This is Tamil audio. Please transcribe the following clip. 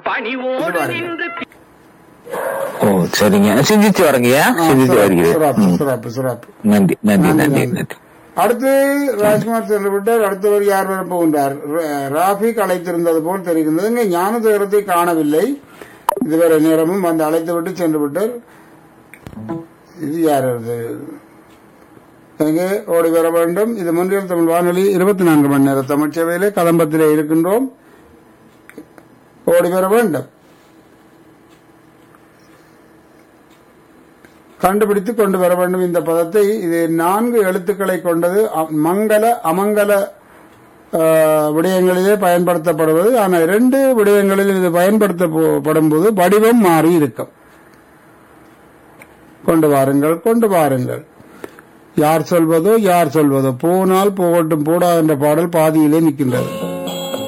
பணிவோடு நின்று ஓ சரிங்க சிந்திச்சு வரங்கய்யா ஆ, சிந்திச்சு சிறப்பு, வருகிறேன் சிறப்பு ம். சிறப்பு சிறப்பு நன்றி நன்றி நன்றி, நன்றி நன்றி. நன்றி அடுத்து ராஜ்குமார் சென்று விட்டார் அடுத்தவர் யார் வர போகின்றார் ரா- ராஃபிக் அழைத்திருந்தது போல் தெரிகின்றது இங்கே ஞான தேகத்தை காணவில்லை இதுவரை நேரமும் வந்து அழைத்து விட்டு சென்று விட்டார் இது யார் இது எங்கே ஓடி வர வேண்டும் இது முன்றியல் தமிழ் வானொலி இருபத்தி நான்கு மணி நேர தமிழ் சேவையிலே கதம்பத்திலே இருக்கின்றோம் ஓடி வர வேண்டும் கண்டுபிடித்து கொண்டு வர வேண்டும் இந்த பதத்தை இது நான்கு எழுத்துக்களை கொண்டது அ- மங்கள அமங்கல ஆ, விடயங்களிலே பயன்படுத்தப்படுவது ஆனால் இரண்டு விடயங்களில் இது பயன்படுத்தப்படும் போது வடிவம் மாறி இருக்கும் கொண்டு வாருங்கள் கொண்டு வாருங்கள் யார் சொல்வதோ யார் சொல்வதோ போனால் போகட்டும் போடா என்ற பாடல் பாதியிலே நிற்கின்றது